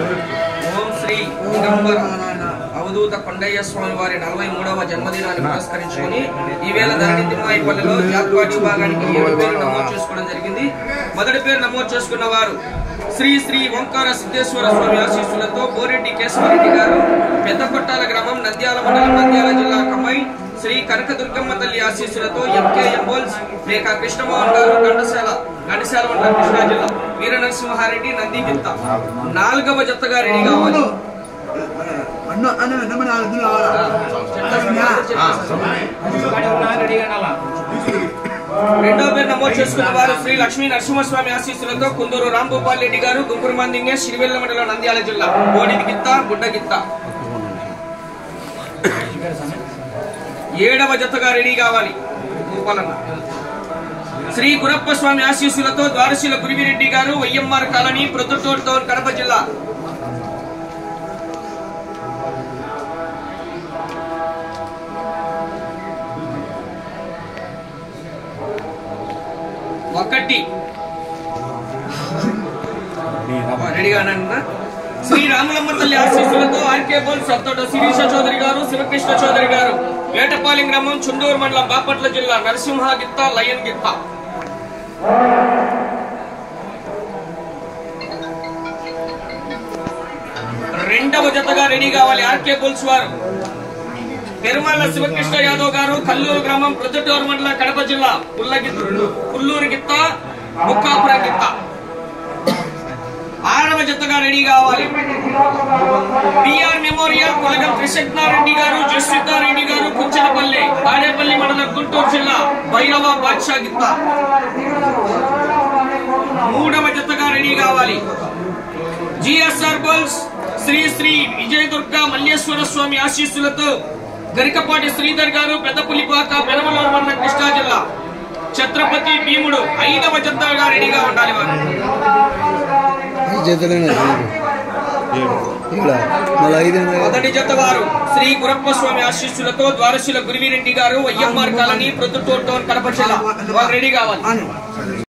ఓం శ్రీ దిగంబర అవధూత కొండయ్య స్వామి వారి నలభై మూడవ జన్మదినాన్ని పురస్కరించుకొని ఈవేళ ధరణి తిమ్మాయిపల్లిలో జాతీయ విభాగానికి ఏడు పేరు నమోదు చేసుకోవడం జరిగింది మొదటి పేరు నమోదు చేసుకున్న వారు శ్రీ శ్రీ ఓంకార సిద్ధేశ్వర స్వామి ఆశీస్సులతో బోరెడ్డి కేశవరెడ్డి గారు పెద్ద కొట్టాల గ్రామం నంద్యాల మండలం నంద్యాల జిల్లా కమ్మై శ్రీ కనకదుర్గమ్మ తల్లి ఆశీస్సులతో ఎంకేఎం బోల్స్ మేక కృష్ణమోహన్ గారు గండశాల గండశాల మండలం కృష్ణా జిల్లా వీర నరసింహారెడ్డి నంది గిత్త నాలుగవ జతగా రెడీ కావాలి అన్న అన్న నమ్మ నాలుగు రెండో పేరు నమోదు చేసుకున్న వారు శ్రీ లక్ష్మీ నరసింహస్వామి ఆశీస్సులతో కుందూరు రాంభూపాల్ రెడ్డి గారు గుంపురు మందింగే శ్రీవెల్ల మండలం నంద్యాల జిల్లా బోడిది గిత్త గుడ్డ గిత్త ఏడవ జతగా రెడీ కావాలి భూపాలన్న శ్రీ గురప్ప స్వామి ఆశీస్సులతో Dwarasila Gurivireddy garu YMR colony Proddatur town Kadapa జిల్లా ఒకటి రెడీగానన్నా శ్రీ రాములమ్మ తల్లి ఆశీస్సులతో ఆర్కే బోల్ సత్తోట శిరీష చౌదరి గారు శివకృష్ణ చౌదరి గారు వేటపాలెం గ్రామం చుండూరు మండలం బాపట్ల జిల్లా నరసింహ గిత్త లయన్ గిత్త రెండవ జతగా రెడీ కావాలి ఆర్కే బుల్స్ వారు పెరుమల్ల శివకృష్ణ యాదవ్ గారు కల్లూరు గ్రామం ప్రొద్దుటూరు మండలం కడప జిల్లా పుల్లగిత్త పుల్లూరు గిత్త బుక్కాపురం గిత్త ఆరవ జతగా రెడీ కావాలి బిఆర్ మెమోరియల్ కొలగం త్రిశక్నారెడ్డి గారు జస్వితారెడ్డి గారు కుంచనపల్లి తాడేపల్లి మండలం గుంటూరు జిల్లా భైరవ బాద్షా గిత్త మూడవ జతగా రెడీ కావాలి జిఎస్ఆర్ బోల్స్ శ్రీ శ్రీ విజయదుర్గ మల్లేశ్వర స్వామి ఆశీస్సులతో గరికపాటి శ్రీధర్ గారు పెద్దపులిపాక పెనమలూరు మండలం కృష్ణా జిల్లా ఛత్రపతి భీముడు ఐదవ జతగా రెడీగా ఉండాలి వారు చేతలేనా ఇక్కడ మళ్ళీ ఐదు మొదటి జత వారు శ్రీ గురప్ప స్వామి ఆశీస్సులతో Dwarasila Gurivireddy garu YMR colony Proddatur town Kadapa జిల్లా వారు రెడీ కావాలి